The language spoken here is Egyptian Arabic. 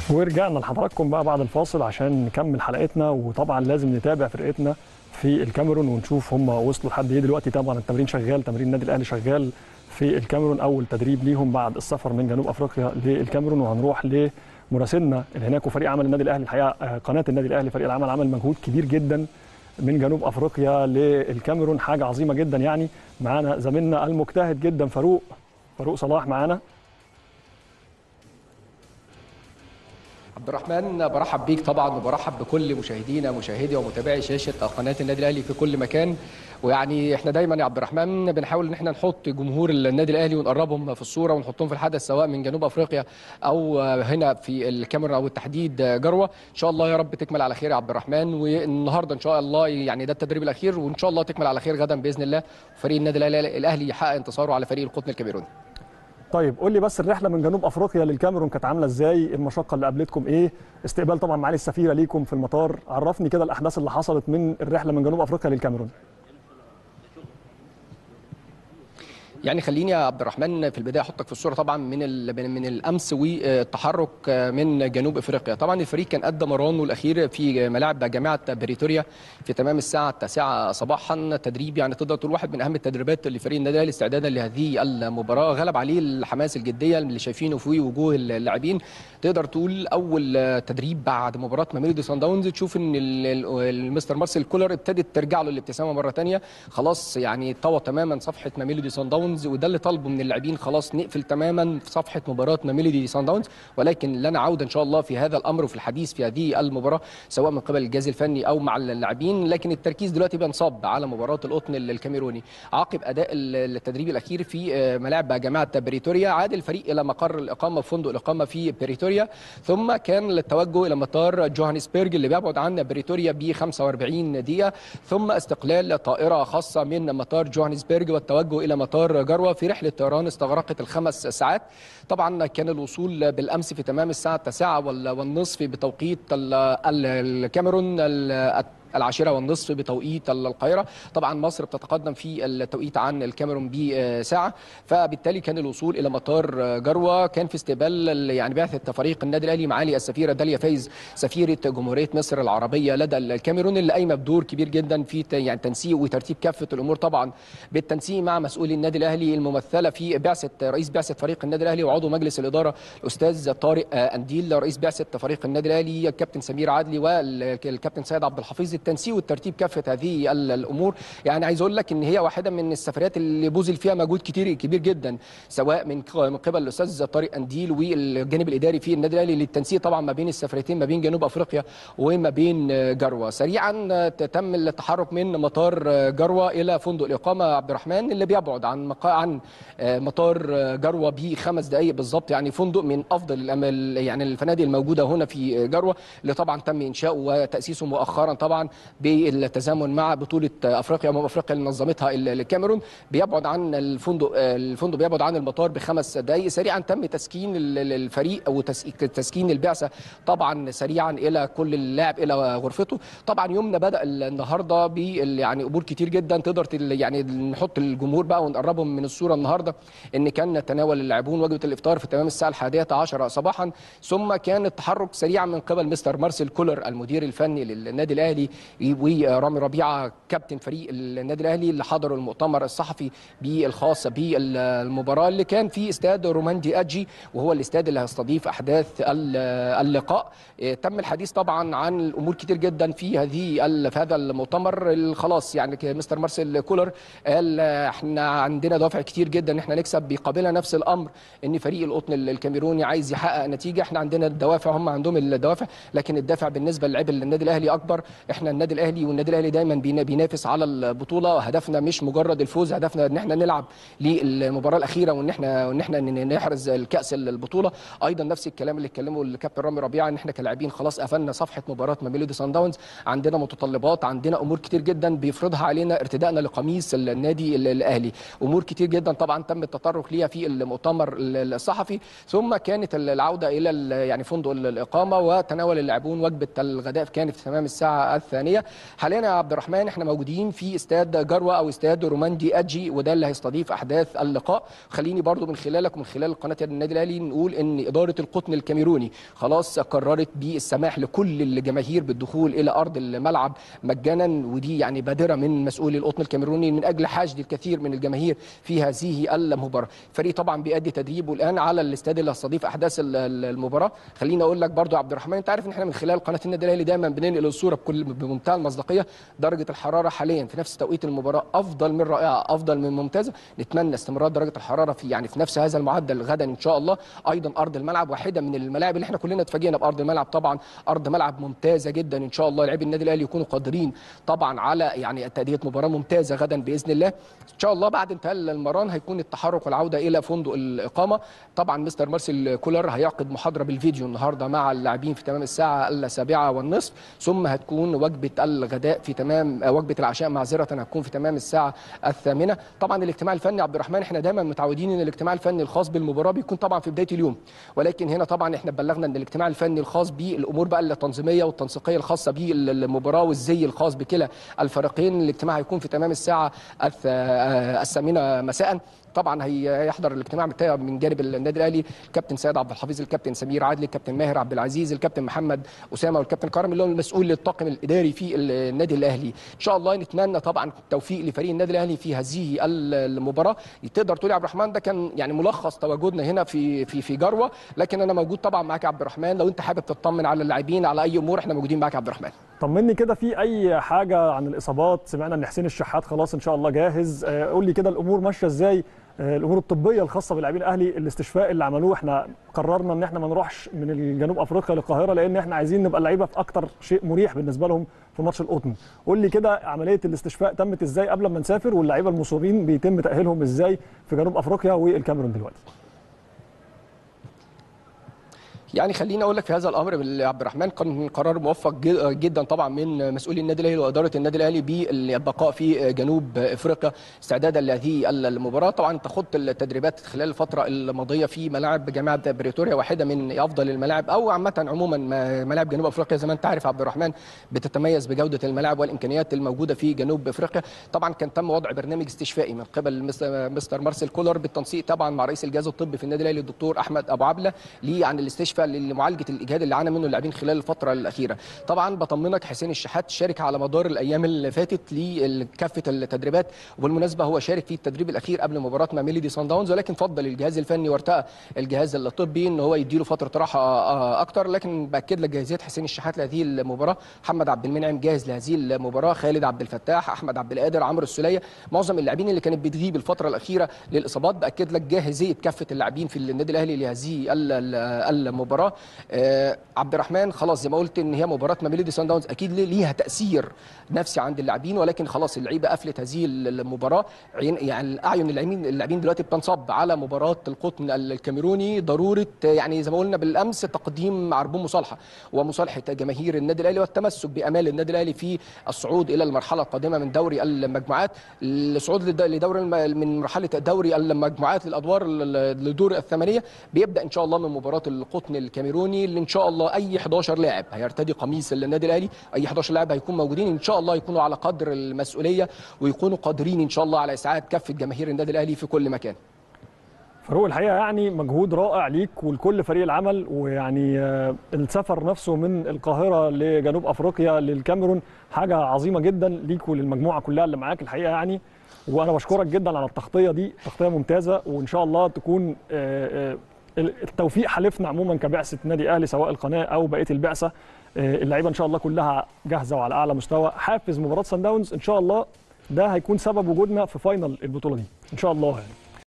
ورجعنا لحضراتكم بقى بعد الفاصل عشان نكمل حلقتنا وطبعا لازم نتابع فرقتنا في الكاميرون ونشوف هم وصلوا لحد ايه دلوقتي طبعا التمرين شغال تمرين النادي الاهلي شغال في الكاميرون اول تدريب ليهم بعد السفر من جنوب افريقيا للكاميرون وهنروح لمراسلنا اللي هناك وفريق عمل النادي الاهلي الحقيقه قناه النادي الاهلي فريق العمل عمل مجهود كبير جدا من جنوب افريقيا للكاميرون حاجه عظيمه جدا يعني معانا زميلنا المجتهد جدا فاروق فاروق صلاح معانا عبد الرحمن برحب بيك طبعا وبرحب بكل مشاهدينا مشاهدي ومتابعي شاشه قناه النادي الاهلي في كل مكان ويعني احنا دايما يا عبد الرحمن بنحاول ان احنا نحط جمهور النادي الاهلي ونقربهم في الصوره ونحطهم في الحدث سواء من جنوب افريقيا او هنا في الكاميرون او التحديد جروه ان شاء الله يا رب تكمل على خير يا عبد الرحمن والنهارده ان شاء الله يعني ده التدريب الاخير وان شاء الله تكمل على خير غدا باذن الله فريق النادي الاهلي يحقق انتصاره على فريق القطن الكاميروني طيب قول لي بس الرحله من جنوب افريقيا للكاميرون كانت عامله ازاي المشقه اللي قابلتكم ايه استقبال طبعا معالي السفيره ليكم في المطار عرفني كده الاحداث اللي حصلت من الرحله من جنوب افريقيا للكاميرون يعني خليني يا عبد الرحمن في البدايه احطك في الصوره طبعا من من الامس والتحرك من جنوب افريقيا طبعا الفريق كان ادى مرانه الاخير في ملاعب جامعه بريتوريا في تمام الساعه التاسعه صباحا تدريب يعني تقدر تقول واحد من اهم التدريبات لفريق النادي الاهلي استعدادا لهذه المباراه غلب عليه الحماس الجديه اللي شايفينه في وجوه اللاعبين تقدر تقول اول تدريب بعد مباراه ميلودي سان داونز تشوف ان المستر مارسيل كولر ابتدت ترجع له الابتسامه مره ثانيه خلاص يعني طوى تماما صفحه ميلودي سان داونز وده اللي طالبه من اللاعبين خلاص نقفل تماما في صفحه مباراه ميلودي سان داونز ولكن لنا عوده ان شاء الله في هذا الامر وفي الحديث في هذه المباراه سواء من قبل الجهاز الفني او مع اللاعبين لكن التركيز دلوقتي بينصب على مباراه القطن الكاميروني عقب اداء التدريب الاخير في ملاعب جامعه بريتوريا عاد الفريق الى مقر الاقامه في فندق الاقامه في بريتوريا ثم كان التوجه الى مطار جوهانسبرج اللي بيبعد عن بريتوريا ب 45 دقيقه ثم استقلال طائره خاصه من مطار جوهانسبرج والتوجه الى مطار جروه في رحله طيران استغرقت الخمس ساعات طبعا كان الوصول بالامس في تمام الساعه التاسعه والنصف بتوقيت الكاميرون العاشرة والنصف بتوقيت القاهرة طبعا مصر بتتقدم في التوقيت عن الكاميرون بساعة فبالتالي كان الوصول إلى مطار جروة كان في استقبال يعني بعثة فريق النادي الأهلي معالي السفيرة داليا فايز سفيرة جمهورية مصر العربية لدى الكاميرون اللي قايمة بدور كبير جدا في يعني تنسيق وترتيب كافة الأمور طبعا بالتنسيق مع مسؤولي النادي الأهلي الممثلة في بعثة رئيس بعثة فريق النادي الأهلي وعضو مجلس الإدارة الأستاذ طارق أنديل رئيس بعثة فريق النادي الأهلي الكابتن سمير عدلي والكابتن سيد عبد الحفيظ التنسيق والترتيب كافه هذه الامور يعني عايز اقول لك ان هي واحده من السفريات اللي بذل فيها مجهود كتير كبير جدا سواء من من قبل الاستاذ طارق انديل والجانب الاداري في النادي الاهلي للتنسيق طبعا ما بين السفريتين ما بين جنوب افريقيا وما بين جروه سريعا تم التحرك من مطار جروه الى فندق الاقامه عبد الرحمن اللي بيبعد عن مقا... عن مطار جروه بخمس دقائق بالظبط يعني فندق من افضل يعني الفنادق الموجوده هنا في جروه اللي طبعا تم انشاؤه وتاسيسه مؤخرا طبعا بالتزامن مع بطوله افريقيا امم افريقيا اللي نظمتها الكاميرون بيبعد عن الفندق الفندق بيبعد عن المطار بخمس دقائق سريعا تم تسكين الفريق او تسكين البعثه طبعا سريعا الى كل اللاعب الى غرفته طبعا يومنا بدا النهارده ب يعني امور كتير جدا تقدر يعني نحط الجمهور بقى ونقربهم من الصوره النهارده ان كان تناول اللاعبون وجبه الافطار في تمام الساعه الحادية عشر صباحا ثم كان التحرك سريعا من قبل مستر مارسيل كولر المدير الفني للنادي الاهلي ورامي ربيعه كابتن فريق النادي الاهلي اللي حضروا المؤتمر الصحفي بالخاص بالمباراه اللي كان في استاد روماندي اجي وهو الاستاد اللي هيستضيف احداث اللقاء تم الحديث طبعا عن الامور كتير جدا في هذه في هذا المؤتمر خلاص يعني مستر مارسيل كولر قال احنا عندنا دوافع كتير جدا ان احنا نكسب بيقابلنا نفس الامر ان فريق القطن الكاميروني عايز يحقق نتيجه احنا عندنا الدوافع هم عندهم الدوافع لكن الدافع بالنسبه للاعب النادي الاهلي اكبر احنا النادي الاهلي والنادي الاهلي دايما بينافس على البطوله هدفنا مش مجرد الفوز هدفنا ان احنا نلعب للمباراه الاخيره وان احنا وان احنا نحرز الكاس البطوله ايضا نفس الكلام اللي اتكلمه الكابتن رامي ربيعه ان احنا كلاعبين خلاص قفلنا صفحه مباراه ميلودي سان داونز عندنا متطلبات عندنا امور كتير جدا بيفرضها علينا ارتدائنا لقميص النادي الاهلي امور كتير جدا طبعا تم التطرق ليها في المؤتمر الصحفي ثم كانت العوده الى يعني فندق الاقامه وتناول اللاعبون وجبه الغداء كانت في تمام الساعه الثانيه حاليا يا عبد الرحمن احنا موجودين في استاد جروه او استاد روماندي اجي وده اللي هيستضيف احداث اللقاء خليني برضو من خلالك ومن خلال قناه النادي الاهلي نقول ان اداره القطن الكاميروني خلاص قررت بالسماح لكل الجماهير بالدخول الى ارض الملعب مجانا ودي يعني بادره من مسؤولي القطن الكاميروني من اجل حشد الكثير من الجماهير في هذه المباراه الفريق طبعا بيأدي تدريبه الان على الاستاد اللي هيستضيف احداث ال- ال- المباراه خليني اقول لك برضو يا عبد الرحمن انت عارف ان احنا من خلال قناه النادي الاهلي دايما بننقل الصوره بكل بمنتهى المصداقيه درجه الحراره حاليا في نفس توقيت المباراه افضل من رائعه افضل من ممتازه نتمنى استمرار درجه الحراره في يعني في نفس هذا المعدل غدا ان شاء الله ايضا ارض الملعب واحده من الملاعب اللي احنا كلنا اتفاجئنا بارض الملعب طبعا ارض ملعب ممتازه جدا ان شاء الله لاعبي النادي الاهلي يكونوا قادرين طبعا على يعني تاديه مباراه ممتازه غدا باذن الله ان شاء الله بعد انتهاء المران هيكون التحرك والعوده الى فندق الاقامه طبعا مستر مارسيل كولر هيعقد محاضره بالفيديو النهارده مع اللاعبين في تمام الساعه السابعه والنصف ثم هتكون وجبه الغداء في تمام آه، وجبه العشاء معذره هتكون في تمام الساعه الثامنه طبعا الاجتماع الفني عبد الرحمن احنا دايما متعودين ان الاجتماع الفني الخاص بالمباراه بيكون طبعا في بدايه اليوم ولكن هنا طبعا احنا بلغنا ان الاجتماع الفني الخاص بالامور بقى التنظيميه والتنسيقيه الخاصه بالمباراه والزي الخاص بكلا الفريقين الاجتماع هيكون في تمام الساعه الث- آه، الثامنه مساء طبعا هيحضر الاجتماع بتاعه من جانب النادي الاهلي الكابتن سيد عبد الحفيظ الكابتن سمير عادل الكابتن ماهر عبد العزيز الكابتن محمد اسامه والكابتن كرم اللي هو المسؤول للطاقم الاداري في النادي الاهلي ان شاء الله نتمنى طبعا التوفيق لفريق النادي الاهلي في هذه المباراه تقدر تقول يا عبد الرحمن ده كان يعني ملخص تواجدنا هنا في في في جروه لكن انا موجود طبعا معاك يا عبد الرحمن لو انت حابب تطمن على اللاعبين على اي امور احنا موجودين معاك يا عبد الرحمن طمني كده في اي حاجه عن الاصابات سمعنا ان حسين الشحات خلاص ان شاء الله جاهز آه، قول لي كده الامور ماشيه ازاي آه، الامور الطبيه الخاصه باللاعبين الاهلي الاستشفاء اللي عملوه احنا قررنا ان احنا ما نروحش من الجنوب افريقيا للقاهره لان احنا عايزين نبقى اللعيبه في اكتر شيء مريح بالنسبه لهم في ماتش القطن قول لي كده عمليه الاستشفاء تمت ازاي قبل ما نسافر واللعيبه المصابين بيتم تاهيلهم ازاي في جنوب افريقيا والكاميرون دلوقتي يعني خليني اقول لك في هذا الامر يا عبد الرحمن كان قرار موفق جد- جدا طبعا من مسؤولي النادي الاهلي واداره النادي الاهلي بالبقاء في جنوب افريقيا استعدادا لهذه المباراه طبعا انت خضت التدريبات خلال الفتره الماضيه في ملاعب جامعه بريتوريا واحده من افضل الملاعب او عامه عموما ما- ملاعب جنوب افريقيا زي ما انت عارف يا عبد الرحمن بتتميز بجوده الملاعب والامكانيات الموجوده في جنوب افريقيا طبعا كان تم وضع برنامج استشفائي من قبل مس- مستر مارسيل كولر بالتنسيق طبعا مع رئيس الجهاز الطبي في النادي الاهلي الدكتور احمد ابو عبله ليه عن الاستشفاء لمعالجه الاجهاد اللي عانى منه اللاعبين خلال الفتره الاخيره طبعا بطمنك حسين الشحات شارك على مدار الايام اللي فاتت لكافه التدريبات وبالمناسبه هو شارك في التدريب الاخير قبل مباراه ميلودي سان داونز ولكن فضل الجهاز الفني وارتقى الجهاز الطبي ان هو يديله فتره راحه آه، اكتر لكن باكد لك جاهزيه حسين الشحات لهذه المباراه محمد عبد المنعم جاهز لهذه المباراه خالد عبد الفتاح احمد عبد القادر عمرو السوليه معظم اللاعبين اللي كانت بتغيب الفتره الاخيره للاصابات باكد لك جاهزيه كافه اللاعبين في النادي الاهلي لهذه ال- ال- المباراه آه، عبد الرحمن خلاص زي ما قلت ان هي مباراه ميلودي سان داونز اكيد ليه- ليها تاثير نفسي عند اللاعبين ولكن خلاص اللعيبه قفلت هذه المباراه عين يعني اعين اللاعبين اللاعبين دلوقتي بتنصب على مباراه القطن الكاميروني ضروره يعني زي ما قلنا بالامس تقديم عربون مصالحه ومصالحه جماهير النادي الاهلي والتمسك بامال النادي الاهلي في الصعود الى المرحله القادمه من دوري المجموعات الصعود لد- لدور الم- من مرحله دوري المجموعات للادوار ال- لدور الثمانيه بيبدا ان شاء الله من مباراه القطن الكاميروني اللي ان شاء الله اي 11 لاعب هيرتدي قميص النادي الاهلي اي 11 لاعب هيكون موجودين ان شاء الله يكونوا على قدر المسؤوليه ويكونوا قادرين ان شاء الله على اسعاد كافه جماهير النادي الاهلي في كل مكان فاروق الحقيقه يعني مجهود رائع ليك ولكل فريق العمل ويعني آه، السفر نفسه من القاهره لجنوب افريقيا للكاميرون حاجه عظيمه جدا ليك وللمجموعه كلها اللي معاك الحقيقه يعني وانا بشكرك جدا على التغطيه دي تغطيه ممتازه وان شاء الله تكون آه، آه، التوفيق حلفنا عموما كبعثه نادي اهلي سواء القناه او بقيه البعثه آه، اللعيبه ان شاء الله كلها جاهزه وعلى اعلى مستوى حافز مباراه سان داونز ان شاء الله ده هيكون سبب وجودنا في فاينل البطوله دي ان شاء الله يعني